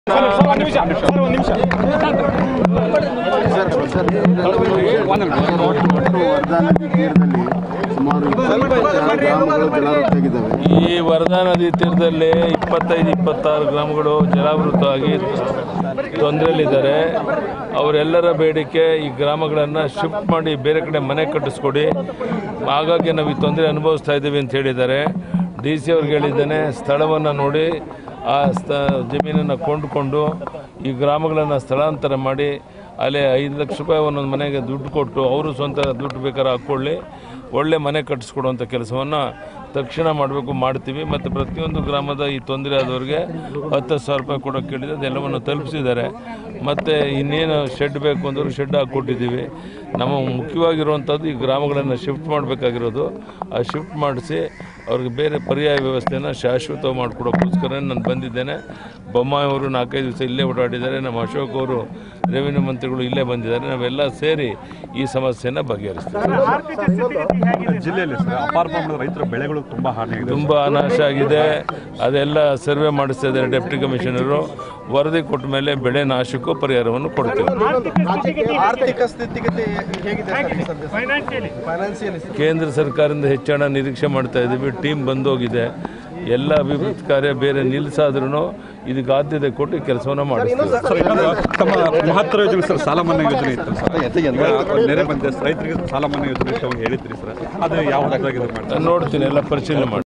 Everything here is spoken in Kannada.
ಒಂದು ನಿಮಿಷ ಸರ್ ಒಂದು ನಿಮಿಷ ಒಟ್ಟು ವರ್ಧಾ ನದಿ ತೀರದಲ್ಲಿ ಸುಮಾರು ಇಪ್ಪತ್ತಾರು ಗ್ರಾಮಗಳು ಜಲಾವೃತವಾಗಿದ್ದಾವೆ ಈ ವರದಾ ನದಿ ತೀರದಲ್ಲಿ ಇಪ್ಪತ್ತೈದು ಇಪ್ಪತ್ತಾರು ಗ್ರಾಮಗಳು ಜಲಾವೃತವಾಗಿ ತೊಂದರೆಯಲ್ಲಿದ್ದಾರೆ ಅವರೆಲ್ಲರ ಬೇಡಿಕೆ ಈ ಗ್ರಾಮಗಳನ್ನು ಶಿಫ್ಟ್ ಮಾಡಿ ಬೇರೆ ಕಡೆ ಮನೆ ಕಟ್ಟಿಸ್ಕೊಡಿ ಹಾಗಾಗಿ ನಾವು ಈ ತೊಂದರೆ ಅನುಭವಿಸ್ತಾ ಇದ್ದೀವಿ ಅಂತ ಹೇಳಿದ್ದಾರೆ ಡಿ ಸಿ ಅವ್ರಿಗೆ ಹೇಳಿದ್ದೇನೆ ಸ್ಥಳವನ್ನು ನೋಡಿ ಆ ಸ್ಥ ಜಮೀನನ್ನು ಕೊಂಡುಕೊಂಡು ಈ ಗ್ರಾಮಗಳನ್ನು ಸ್ಥಳಾಂತರ ಮಾಡಿ ಅಲ್ಲಿ ಐದು ಲಕ್ಷ ರೂಪಾಯಿ ಒಂದೊಂದು ಮನೆಗೆ ದುಡ್ಡು ಕೊಟ್ಟು ಅವರು ಸ್ವಂತ ದುಡ್ಡು ಬೇಕಾದ್ರೆ ಹಾಕ್ಕೊಳ್ಳಿ ಒಳ್ಳೆ ಮನೆ ಕಟ್ಟಿಸ್ಕೊಡುವಂಥ ಕೆಲಸವನ್ನು ತಕ್ಷಣ ಮಾಡಬೇಕು ಮಾಡ್ತೀವಿ ಮತ್ತು ಪ್ರತಿಯೊಂದು ಗ್ರಾಮದ ಈ ತೊಂದರೆ ಆದವ್ರಿಗೆ ಹತ್ತು ಸಾವಿರ ರೂಪಾಯಿ ಕೊಡೋಕೆ ಕೇಳಿದೆ ಅದೆಲ್ಲವನ್ನು ತಲುಪಿಸಿದ್ದಾರೆ ಮತ್ತು ಇನ್ನೇನು ಶೆಡ್ ಬೇಕು ಅಂದರೂ ಶೆಡ್ ಹಾಕ್ಕೊಟ್ಟಿದ್ದೀವಿ ನಮ್ಮ ಮುಖ್ಯವಾಗಿರುವಂಥದ್ದು ಈ ಗ್ರಾಮಗಳನ್ನು ಶಿಫ್ಟ್ ಮಾಡಬೇಕಾಗಿರೋದು ಆ ಶಿಫ್ಟ್ ಮಾಡಿಸಿ ಅವ್ರಿಗೆ ಬೇರೆ ಪರ್ಯಾಯ ವ್ಯವಸ್ಥೆಯನ್ನು ಶಾಶ್ವತ ಮಾಡಿಕೊಡೋಕ್ಕೋಸ್ಕರ ನಾನು ಬಂದಿದ್ದೇನೆ ಬೊಮ್ಮಾಯಿ ಅವರು ನಾಲ್ಕೈದು ದಿವಸ ಇಲ್ಲೇ ಓಡಾಡಿದ್ದಾರೆ ನಮ್ಮ ಅಶೋಕ್ ಅವರು ರೆವಿನ್ಯೂ ಮಂತ್ರಿಗಳು ಇಲ್ಲೇ ಬಂದಿದ್ದಾರೆ ನಾವೆಲ್ಲ ಸೇರಿ ಈ ಸಮಸ್ಯೆಯನ್ನು ಬಗೆಹರಿಸ್ತೀವಿ ಜಿಲ್ಲೆಯಲ್ಲಿ ಸರ್ ಅಪಾರ ಪ್ರಮಾಣದ ರೈತರ ಬೆಳೆಗಳು ತುಂಬಾ ಹಾನಿಯಾಗಿದೆ ತುಂಬ ಅನಾಶ ಆಗಿದೆ ಅದೆಲ್ಲ ಸರ್ವೆ ಮಾಡಿಸ್ತಾ ಇದ್ದಾರೆ ಡೆಪ್ಟಿ ಕಮಿಷನರು ವರದಿ ಕೊಟ್ಟ ಮೇಲೆ ಬೆಳೆ ನಾಶಕ್ಕೂ ಪರಿಹಾರವನ್ನು ಕೊಡ್ತೀವಿ ಆರ್ಥಿಕ ಸ್ಥಿತಿಗತಿ ಹೇಗಿದೆ ಸರ್ ಈ ಸದ್ಯ ಫೈನಾನ್ಸಿಯಲಿ ಕೇಂದ್ರ ಸರ್ಕಾರದಿಂದ ಹೆಚ್ಚಳ ನಿರೀಕ್ಷೆ ಮಾಡ್ತಾ ಇದ್ದೀವಿ ಟೀಮ್ ಬಂದೋಗಿದೆ ಎಲ್ಲ ಅಭಿವೃದ್ಧಿ ಕಾರ್ಯ ಬೇರೆ ನಿಲ್ಲಿಸಾದ್ರೂ ಇದಕ್ಕೆ ಆದ್ಯತೆ ಕೊಟ್ಟು ಕೆಲಸವನ್ನು ಮಾಡಿಸ್ತೀವಿ ಸರ್ ಇನ್ನೊಂದು ತಮ್ಮ ಮಹತ್ತರ ಯೋಜನೆ ಸರ್ ಸಾಲ ಮನ್ನಾ ಯೋಜನೆ ಇತ್ತು ಸರ್ ಈಗ ನೆರೆ ಬಂದೆ ರೈತರಿಗೆ ಸಾಲ ಮನ್ನಾ ಯೋಜನೆ ಇತ್ತು ಅವಾಗ ಹೇಳಿದ್ರಿ ಸರ್ ಅದು ಯಾವ ಹಂತದಾಗಿದೆ ಮಾಡ್ತಾರೆ ನಾನು ನೋಡ್ತೀನಿ ಎಲ್ಲ ಪರಿಶೀಲನೆ ಮಾಡಿ